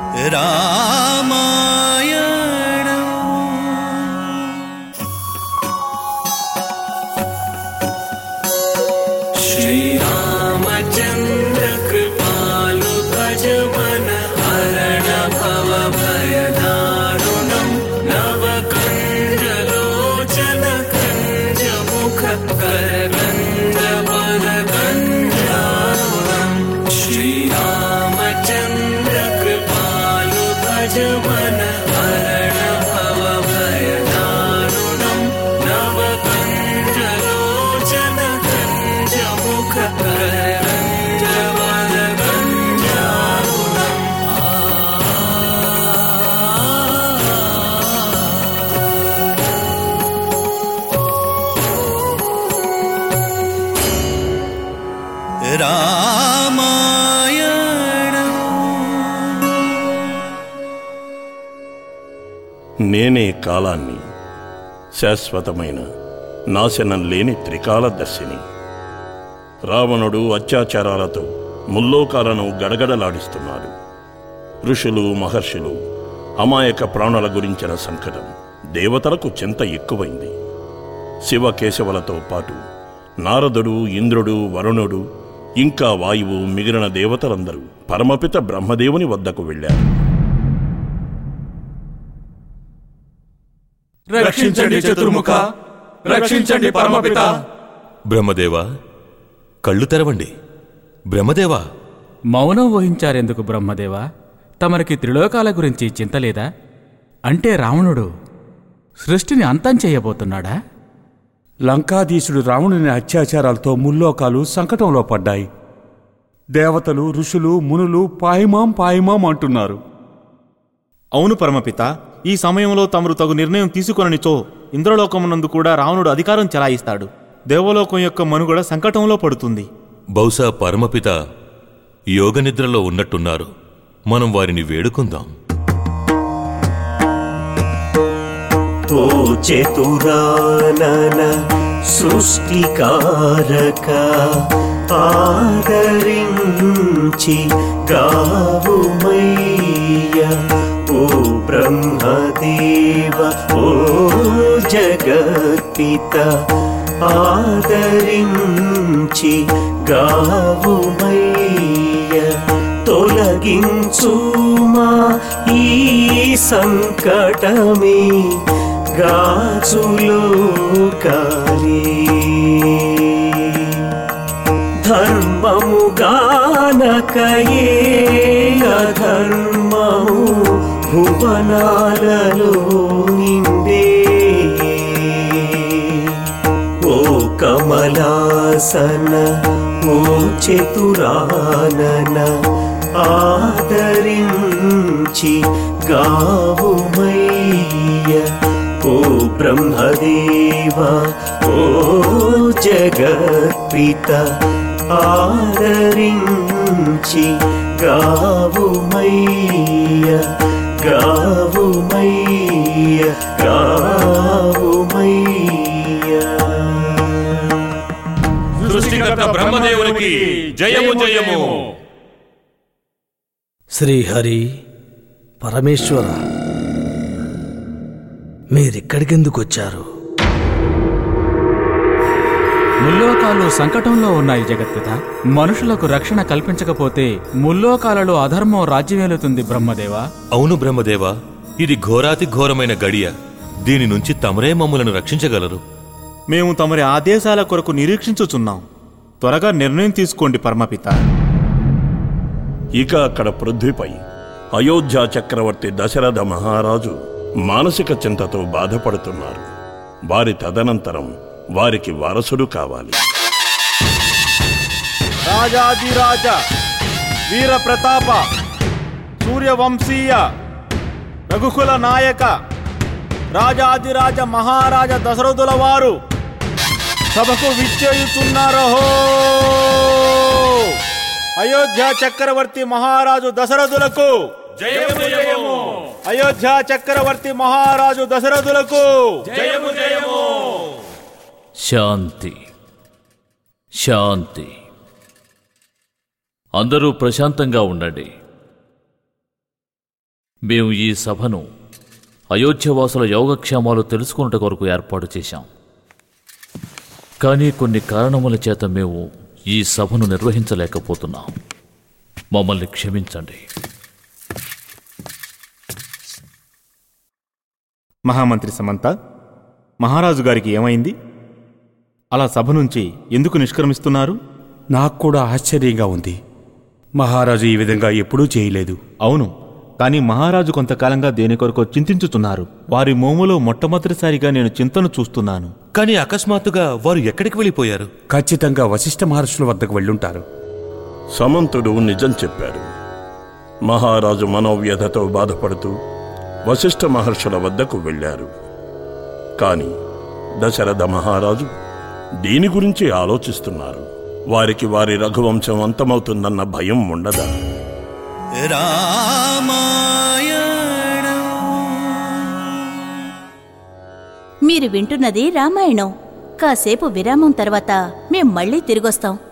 రామాయణం श्रीरामचन्द्र कृपालु भज मन हरण भव भयदारुणम् नवकण्डलोचन कञ्ज मुख करकण्ड वरकण्डारुणम् श्रीरामचन्द्र कृपालु भज मन हरण भव भयदारुणम् नवकण्डलोचन कञ्ज मुख करकण्ड वरकण्डारुणम् రామాయణం నేనే కాలాన్ని శాశ్వతమైన నాశనం లేని త్రికాలదర్శిని రావణుడు అత్యాచారాలతో ముల్లోకాలను గడగడలాడిస్తున్నాడు ఋషులు మహర్షులు అమాయక ప్రాణుల గురించిన సంకటం దేవతలకు చింత ఎక్కువైంది శివకేశవులతో పాటు నారదుడు ఇంద్రుడు వరుణుడు ఇంకా వాయువు మిగిలిన దేవతలందరూ పరమపిత బ్రహ్మదేవుని వద్దకు వెళ్ళారు రక్షించండి చతుర్ముఖ రక్షించండి పరమపిత బ్రహ్మదేవా కళ్ళు తెరవండి బ్రహ్మదేవా మౌనం వహించారెందుకు బ్రహ్మదేవా తమరికి త్రిలోకాల గురించి చింతలేదా అంటే రావణుడు సృష్టిని అంతం చేయబోతున్నాడా లంకాధీశుడు రావణుని అత్యాచారాలతో ముల్లోకాలు సంకటంలో పడ్డాయి దేవతలు ఋషులు మునులు పాయిమాం పాయిమాం అంటున్నారు అవును పరమపిత ఈ సమయంలో తమరు తగు నిర్ణయం తీసుకొననిచో ఇంద్రలోకమునందు కూడా రావణుడు అధికారం చెలాయిస్తాడు దేవలోకం యొక్క మనుగడ సంకటంలో పడుతుంది బహుశా పరమపిత యోగనిద్రలో ఉన్నట్టున్నారు మనం వారిని వేడుకుందాం ఓ చతురానన సృష్టికారక ఆదరించి గావుమయ్య ఓ బ్రహ్మదేవ ఓ జగత్పిత ఆదరించి గావుమయ్య తొలగించుమా ఈ సంకటమే గాజులో కాలే ధర్మము గానకయే అధర్మము భువనాలలో నిండే ఓ కమలాసన ఓ చతురానన ఆదరించి గావుమయ్య ఓ బ్రహ్మదేవ ఓ జగత్పిత ఆదరించి గావుమయ్య గావుమయ్య గావుమయ్య సృష్టికర్త బ్రహ్మదేవునికి జయము జయము శ్రీహరి పరమేశ్వర మీరిక్కడికెందుకు వచ్చారు ముల్లోకాలు సంకటంలో ఉన్నాయి జగత్పిత మనుషులకు రక్షణ కల్పించకపోతే ముల్లోకాలలో అధర్మం రాజ్యమేలుతుంది బ్రహ్మదేవా అవును బ్రహ్మదేవా ఇది ఘోరాతి ఘోరమైన గడియ దీని నుంచి తమరే మమ్మలను రక్షించగలరు మేము తమరి ఆదేశాల కొరకు నిరీక్షించుచున్నాం త్వరగా నిర్ణయం తీసుకోండి పరమపిత ఇక అక్కడ పృథ్వీపై అయోధ్య చక్రవర్తి దశరథ మహారాజు మానసిక చింతతో బాధపడుతున్నారు వారి తదనంతరం వారికి వారసుడు కావాలి రాజాదిరాజ వీర ప్రతాప సూర్యవంశీయ రఘుకుల నాయక రాజాదిరాజ మహారాజ దశరథుల వారు సభకు విచ్చేయుచున్నారహో అయోధ్య చక్రవర్తి మహారాజు దశరథులకు అయోధ్య చక్రవర్తి మహారాజు దశరథులకు శాంతి శాంతి అందరూ ప్రశాంతంగా ఉండండి మేము ఈ సభను అయోధ్యవాసుల యోగక్షేమాలు తెలుసుకున్నట కొరకు ఏర్పాటు చేశాం కానీ కొన్ని కారణముల చేత మేము ఈ సభను నిర్వహించలేకపోతున్నాం మమ్మల్ని క్షమించండి మహామంత్రి సమంత మహారాజు గారికి ఏమైంది అలా సభ నుంచి ఎందుకు నిష్క్రమిస్తున్నారు నాకు కూడా ఆశ్చర్యంగా ఉంది మహారాజు ఈ విధంగా ఎప్పుడూ చేయలేదు అవును కానీ మహారాజు కొంతకాలంగా దేని కొరకు చింతించుతున్నారు వారి మోములో మొట్టమొదటిసారిగా నేను చింతను చూస్తున్నాను కానీ అకస్మాత్తుగా వారు ఎక్కడికి వెళ్ళిపోయారు ఖచ్చితంగా వశిష్ఠ మహర్షుల వద్దకు వెళ్ళుంటారు సమంతుడు నిజం చెప్పాడు మహారాజు మనోవ్యధతో బాధపడుతూ వశిష్ఠ మహర్షుల వద్దకు వెళ్ళారు కాని దశరథ మహారాజు దీని గురించి ఆలోచిస్తున్నారు వారికి వారి రఘువంశం అంతమవుతుందన్న భయం ఉండదా మీరు వింటున్నది రామాయణం కాసేపు విరామం తర్వాత మేం మళ్ళీ తిరిగొస్తాం